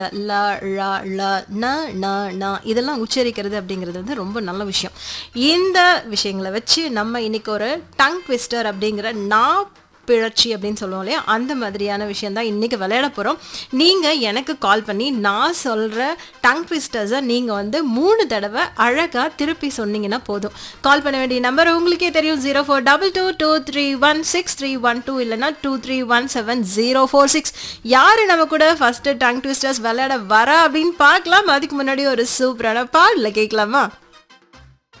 ல ழ ள ந ந ந இதெல்லாம் உச்சரிக்கிறது அப்படிங்கிறது வந்து ரொம்ப நல்ல விஷயம் இந்த விஷயங்களை வச்சு நம்ம இன்னைக்கு ஒரு டங் ட்விஸ்டர் அப்படிங்கிற நா பிழற்சி அப்படின்னு சொல்லுவோம் இல்லையா அந்த மாதிரியான விஷயம் தான் இன்றைக்கி விளையாட போகிறோம் நீங்கள் எனக்கு கால் பண்ணி நான் சொல்கிற டங் ட்விஸ்டர்ஸை நீங்கள் வந்து மூணு தடவை அழகாக திருப்பி சொன்னீங்கன்னா போதும் கால் பண்ண வேண்டிய நம்பர் உங்களுக்கே தெரியும் zero four double two two three one six three one two இல்லைனா two three one seven zero four six யார் நம்ம கூட ஃபஸ்ட்டு டங் ட்விஸ்டர்ஸ் விளையாட வரா அப்படின்னு பார்க்கலாம் அதுக்கு முன்னாடி ஒரு சூப்பரான பாடல கேட்கலாமா